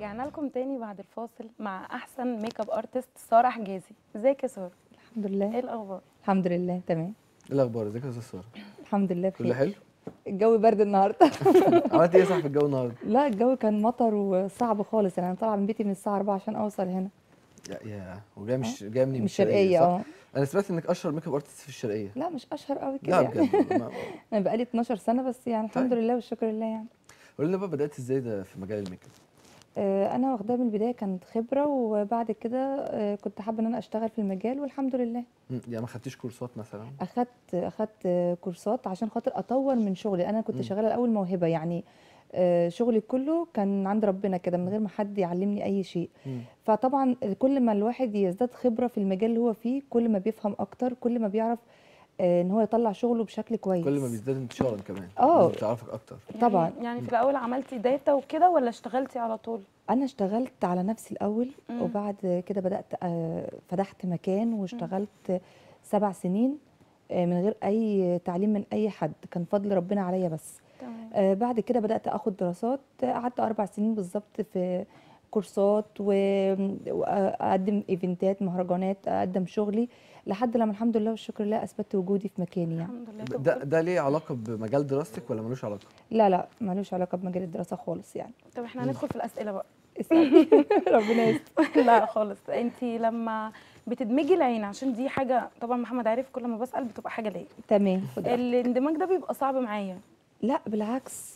رجعنا لكم تاني بعد الفاصل مع احسن ميك اب ارتست ساره حجازي ازيك يا ساره الحمد ايه لله الاخبار الحمد لله تمام ايه الاخبار ازيك يا استاذ ساره الحمد لله كله بخير حلو الجو برد النهارده عملت ايه صح في الجو النهارده لا الجو كان مطر وصعب خالص يعني انا طالعه من بيتي من الساعه 4 عشان اوصل هنا يا يا وجاي مش جاي مني من الشرقيه صح؟ اه انا سمعت انك اشهر ميك اب ارتست في الشرقيه لا مش اشهر قوي كده لا يعني بجد ما- انا بقالي 12 سنه بس يعني الحمد طيب. لله والشكر لله يعني قول لنا بقى بدات ازاي ده في مجال الميك اب آه، انا واخداها من البدايه كانت خبره وبعد كده آه، كنت حابه ان انا اشتغل في المجال والحمد لله مم، يعني ما خدتيش كورسات مثلا اخدت اخدت آه، كورسات عشان خاطر اطور من شغلي انا كنت مم. شغاله الاول موهبه يعني آه، شغلي كله كان عند ربنا كده من غير ما حد يعلمني اي شيء مم. فطبعا كل ما الواحد يزداد خبره في المجال اللي هو فيه كل ما بيفهم اكتر كل ما بيعرف آه، ان هو يطلع شغله بشكل كويس كل ما بيزداد انتشارا كمان آه. الناس بتعرفك اكتر طبعا. يعني, يعني في الاول عملتي داتا وكده ولا اشتغلتي على طول انا اشتغلت على نفسي الاول مم. وبعد كده بدات آه، فتحت مكان واشتغلت سبع سنين آه، من غير اي تعليم من اي حد كان فضل ربنا عليا بس تمام آه، بعد كده بدات اخد دراسات آه، قعدت اربع سنين بالظبط في كورسات و- واقدم ايفنتات مهرجانات اقدم شغلي لحد لما الحمد لله والشكر لله اثبتت وجودي في مكاني يعني الحمد لله طب ده قول- ده ليه علاقه بمجال دراستك ولا ملوش علاقه لا لا ملوش علاقه بمجال الدراسه خالص يعني طب احنا هندخل في الاسئله بقى اسالني ربنا يستر لا خالص انت لما بتدمجي العين عشان دي حاجه طبعا محمد عارف كل ما بسال بتبقى حاجه ليا تمام خد راحتك. الاندماج ده بيبقى صعب معايا لا بالعكس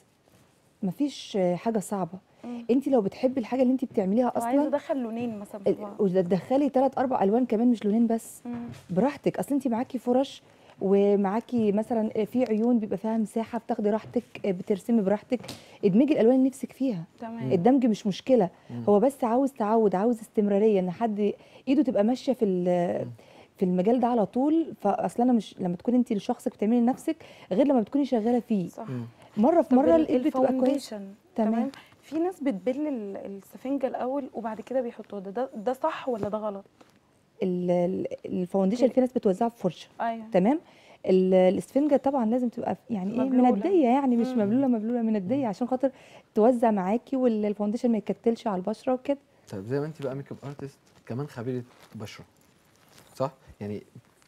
مفيش آه، حاجه صعبه مم. انت لو بتحبي الحاجه اللي انت بتعمليها لو عايزه اصلا ادخل لونين مثلا في بعض وتدخلي ثلاث اربع الوان كمان مش لونين بس مم. براحتك اصل انت معاكي فرش ومعاكي مثلا في عيون بيبقى فيها مساحه بتاخدي راحتك بترسمي براحتك ادمجي الالوان اللي نفسك فيها تمام الدمج مش مشكله مم. هو بس عاوز تعود عاوز استمراريه ان حد ايده تبقى ماشيه في ال- في المجال ده على طول فاصل انا مش لما تكوني انت لشخصك بتعملي لنفسك غير لما بتكوني شغاله فيه صح مم. مره في طب مره ال- الايد بتبقى كويسه الفاونديشن تمام. تمام في ناس بتبل ال- السفنجه الاول وبعد كده بيحطوها ده ده, ده صح ولا ده غلط ال- ال- الفاونديشن في ناس بتوزعه بفرشه ايوه تمام ال- الاسفنجه طبعا لازم تبقى في- يعني ايه مبلولة. منديه يعني مش مم. مبلوله مبلوله منديه عشان خاطر توزع معاكي والفاونديشن ما يتكتلش على البشره وكده طيب زي ما انت بقى ميك اب ارتست كمان خبيره بشره صح يعني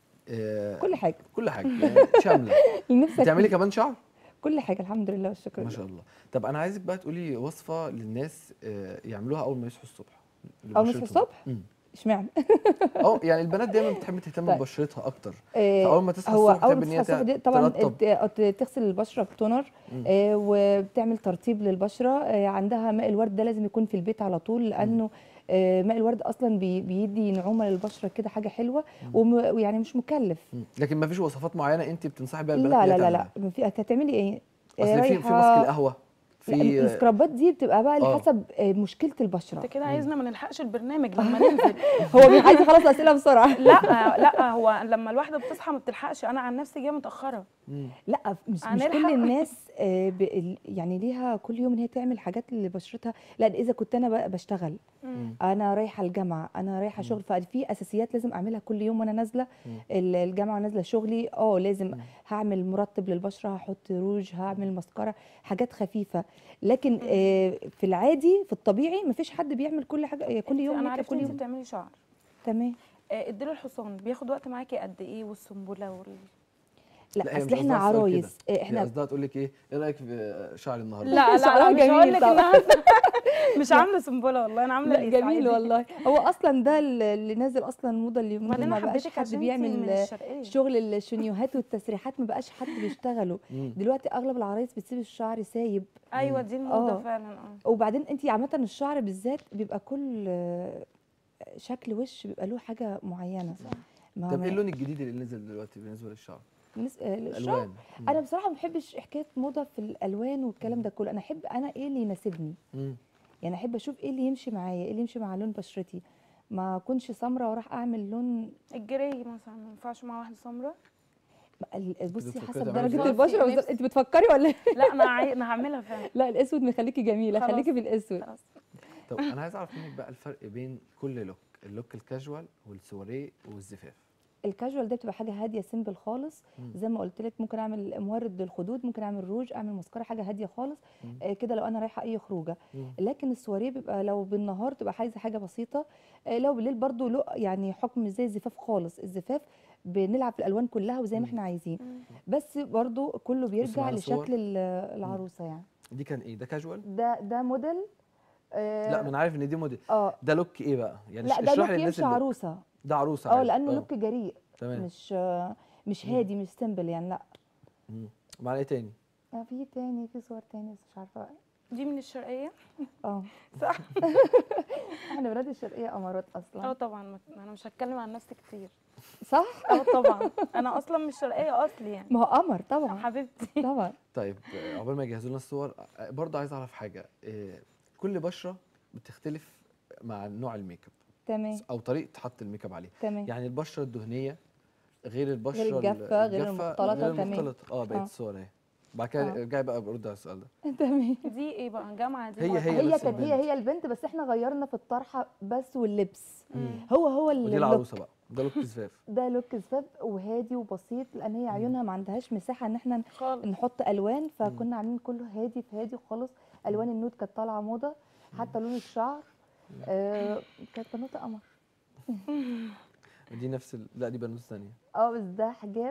آه كل حاجه كل حاجه يعني شامله لنفسك بتعملي كمان شعر كل حاجه الحمد لله والشكر ما لله شاء الله طب انا عايزك بقى تقولي وصفه للناس آه، يعملوها اول ما يصحوا الصبح أول ما يصحوا لبشرتهم. الصبح؟ مم. اشمعنى اه يعني البنات دايما بتحب تهتم طيب. ببشرتها اكتر آه، فاول ما تصحى هو الصبح اول ما تحب ان تصحى هي الصبح دي طبعا ترطب ت- ت- تغسل البشره بتونر مم. آه، وبتعمل ترطيب للبشره آه، عندها ماء الورد ده لازم يكون في البيت على طول لانه آه، ماء الورد اصلا بي- بيدي نعومه للبشره كده حاجه حلوه وم- ويعني مش مكلف مم. لكن ما فيش وصفات معينه انت بتنصحي بيها البنات لا إن هي لا لا تعملها؟ لا ما في هتعملي ايه آه، اصل في في رايحة- ماسك القهوه لا في السكرابات دي بتبقى بقى آه. لحسب آه، مشكله البشره انت كده عايزنا ما نلحقش البرنامج لما ننزل هو عايز يخلص اسئله بسرعه لا لا هو لما الواحده بتصحى ما بتلحقش انا عن نفسي جايه متاخره مم. لا مش مش هنلحق. كل الناس آه، ب- ال- يعني ليها كل يوم ان هي تعمل حاجات لبشرتها لا اذا كنت انا بقى بشتغل مم. انا رايحه الجامعه انا رايحه شغل ففي اساسيات لازم اعملها كل يوم وانا نازله مم. ال- الجامعه ونازله شغلي اه لازم مم. هعمل مرطب للبشره هحط روج هعمل مسكره حاجات خفيفه لكن آه، في العادي في الطبيعي مفيش حد بيعمل كل حاجه آه، كل يوم انا ميك اب عرفت كل ان انت يوم بتعملي شعر تمام آه، اديله الحصان بياخد وقت معاكي قد ايه والسنبله وال... لا, لا، هي اصل مش احنا قصدها السؤال عرايس كده. آه، هي احنا قصدها تقول لك ايه ايه رايك في شعري النهارده لا لا شعرها لا مش هقول جميل لك طبعا. انا مش عامله سنبله والله انا عامله لا جميل الإسعادي. والله هو اصلا ده اللي نازل اصلا موضه اليومين دول وبعدين ما انا بقاش حبيتك حد عشان انت من بيعمل الشرقيه شغل الشنيوهات والتسريحات ما بقاش حد بيشتغلوا مم. دلوقتي اغلب العرايس بتسيب الشعر سايب ايوه دي الموضه آه. فعلا اه وبعدين انت عامه الشعر بالذات بيبقى كل آه، شكل وش بيبقى له حاجه معينه ما طب ما- ايه اللون الجديد اللي نزل دلوقتي بالنسبه للشعر بالنسبة للشعر الالوان مم. انا بصراحه ما بحبش حكايه موضه في الالوان والكلام ده كله انا احب انا ايه اللي يناسبني مم. يعني احب اشوف ايه اللي يمشي معايا ايه اللي يمشي مع لون بشرتي ما اكونش سمراء وراح اعمل لون الجراي مثلا ما ينفعش مع واحده سمراء ال- بصي بتفكري حسب تعملي درجه كده؟ البشره نفسي- بالظبط. انت بتفكري ولا إيه؟ لا انا عاي... انا هعملها فعلا لا الاسود مخليكي جميله خلاص. خليكي بالاسود خلاص طب انا عايز اعرف منك بقى الفرق بين كل لوك اللوك الكاجوال والسواريه والزفاف الكاجوال ده بتبقى حاجه هاديه سيمبل خالص مم. زي ما قلت لك ممكن اعمل مورد للخدود ممكن اعمل روج اعمل مسكره حاجه هاديه خالص مم. آه كده لو انا رايحه اي خروجه مم. لكن السواريه بيبقى لو بالنهار تبقى عايزه حاجه بسيطه آه لو بالليل برضو له يعني حكم مش زي الزفاف خالص الزفاف بنلعب في الالوان كلها وزي ما مم. احنا عايزين مم. بس برضو كله بيرجع معانا صور. لشكل ال- العروسه يعني دي كان ايه ده كاجوال ده ده موديل آه لا ما انا عارف ان دي موديل اه ده لوك ايه بقى يعني لا ده اشرح لوك للناس يمشي اللي- عروسه ده عروسه اه عادي. لانه لوك جريء تمام مش آه مش مم. هادي مش سيمبل يعني لا مم. معانا ايه تاني آه في تاني في صور تاني بس مش عارفه دي من الشرقيه اه صح احنا بلاد الشرقيه امارات اه اصلا طبعا ما- انا مش هتكلم عن نفسي كتير صح اه طبعا انا اصلا مش شرقيه اصلي يعني ما هو قمر طبعا حبيبتي طبعا طيب آه، عقبال ما يجهزوا لنا الصور آه، برضه عايز اعرف حاجه آه، كل بشره بتختلف مع نوع الميك اب تمام او طريقه حط الميك اب عليه تمام يعني البشره الدهنيه غير البشره غير ال- الجافة، غير الجافة، المختلطة، غير تمام. المختلطه اه بقت آه. الصور اهي بعد كده آه. ارجعي بقى برد على السؤال ده تمام دي ايه بقى جامعه دي هي- ولا- هي هي بس كانت هي البنت. هي البنت بس احنا غيرنا في الطرحه بس واللبس مم. هو هو ال- ودي اللوك. العروسه بقى ده لوك زفاف ده لوك زفاف وهادي وبسيط لان هي عيونها ما عندهاش مساحه ان احنا خالص نحط الوان فكنا عاملين كله هادي في هادي خالص الوان النود كانت طالعه موضه حتى لون الشعر آه كانت بنوته قمر دي نفس ال... لا دي بنوته ثانيه اه بس ده حجاب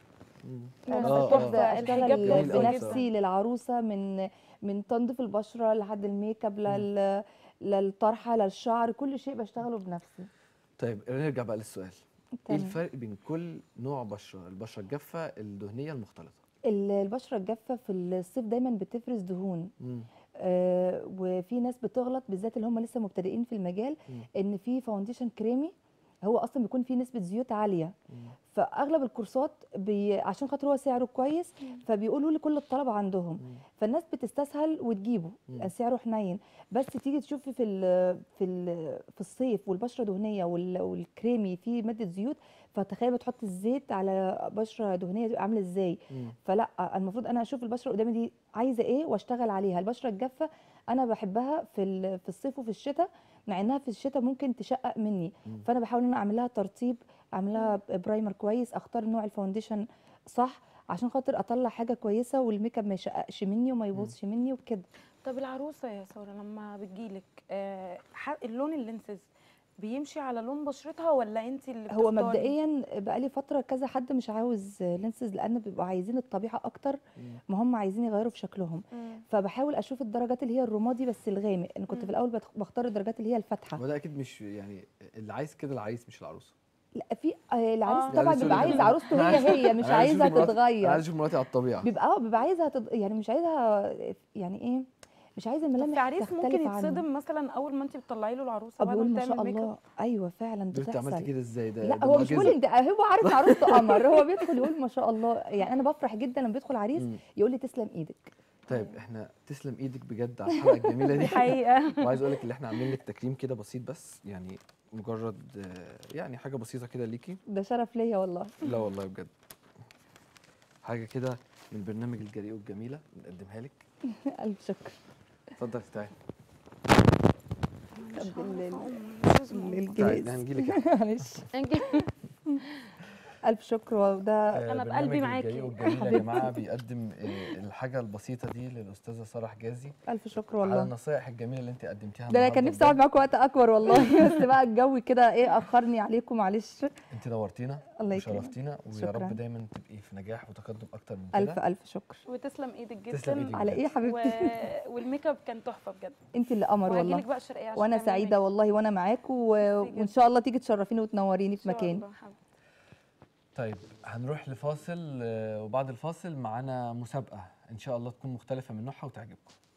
لا، انا آه، بحب آه. الحجاب اشتغل جميل أوي بنفسي للعروسه من من تنظيف البشره لحد الميك اب لل للطرحه للشعر كل شيء بشتغله بنفسي طيب نرجع بقى للسؤال ايه تمام. الفرق بين كل نوع بشره البشره الجافه الدهنيه المختلطه ال- البشره الجافه في الصيف دايما بتفرز دهون مم. آه وفي ناس بتغلط بالذات اللي هم لسه مبتدئين في المجال مم. ان في فاونديشن كريمي هو اصلا بيكون فيه نسبه زيوت عاليه مم. فاغلب الكورسات بي عشان خاطر هو سعره كويس فبيقولوا لي كل الطلبه عندهم مم. فالناس بتستسهل وتجيبه مم. لأن سعره حنين بس تيجي تشوفي في ال في ال في الصيف والبشره دهنيه وال- والكريمي فيه ماده زيوت فتخيل بتحط الزيت على بشره دهنيه تبقى عامله ازاي مم. فلا المفروض انا اشوف البشره قدامي دي عايزه ايه واشتغل عليها البشره الجافه انا بحبها في ال- في الصيف وفي الشتاء مع انها في الشتاء ممكن تشقق مني مم. فانا بحاول ان انا اعمل لها ترطيب اعمل لها برايمر كويس اختار نوع الفاونديشن صح عشان خاطر اطلع حاجه كويسه والميك اب ما يشققش مني وما يبوظش مني وكده طب العروسه يا ساره لما بتجيلك آه ح- اللون اللينسز بيمشي على لون بشرتها ولا انت اللي هو بتختاري؟ مبدئيا بقالي فتره كذا حد مش عاوز لينسز لان بيبقوا عايزين الطبيعه اكتر مم. ما هم عايزين يغيروا في شكلهم مم. فبحاول اشوف الدرجات اللي هي الرمادي بس الغامق انا كنت مم. في الاول بتخ- بختار الدرجات اللي هي الفاتحه هو ده اكيد مش يعني اللي عايز كده العريس مش العروسه لا في آه، العريس آه. طبعا يعني بيبقى سوري عايز كده. عروسته أنا هي عايز- هي مش أنا عايز عايزها أشوف مراتي- انا عايز تتغير اشوف مراتي على الطبيعه بيبقى اه بيبقى عايزها تد... يعني مش عايزها يعني ايه مش عايزه طب الملامح في عريس تختلف ممكن عنه. يتصدم مثلا اول ما انت بتطلعي له العروسه اه بعد بيقول ما ما شاء تعمل ميك اب الله ايوه فعلا انت عملت بتحصل كده ازاي ده لا ده هو مش معجزة. بيقول انت هو عارف عروسته قمر هو بيدخل يقول ما شاء الله يعني انا بفرح جدا لما بيدخل عريس مم. يقول لي تسلم ايدك طيب احنا تسلم ايدك بجد على الحلقه الجميله دي دي حقيقه وعايز اقول لك اللي احنا عاملين لك تكريم كده بسيط بس يعني مجرد آه، يعني حاجه بسيطه كده ليكي ده شرف ليا والله لا والله بجد حاجه كده من برنامج الجريء والجميله بنقدمها لك الف شكر اتفضل تعالي الجهاز تعالي هنجي لك معلش الف شكر وده أنا بقلبي معاكي. الجريء والجميل يا جماعه بيقدم آه، الحاجه البسيطه دي للاستاذه ساره حجازي الف شكر على والله النصائح الجميله اللي انت قدمتيها ده انا كان النهاردة نفسي اقعد بجد. معاكم وقت اكبر والله بس بقى الجو كده ايه اخرني عليكم معلش انت نورتينا الله يكرمك. وشرفتينا ويا شكراً. رب دايما تبقي في نجاح وتقدم اكتر من الف كده الف شكر وتسلم ايدك جدا تسلم إيدك. على ايه يا و... حبيبتي والميك اب كان تحفه بجد انت اللي قمر وهجيلك والله بقى الشرقيه عشان وانا تعملي سعيده ميك اب. والله وانا معاكم و... ميرسي جدا. وان شاء الله تيجي تشرفيني وتنوريني في إن شاء مكان الله حبيبتي. طيب هنروح لفاصل آه، وبعد الفاصل معانا مسابقه ان شاء الله تكون مختلفه من نوعها وتعجبكم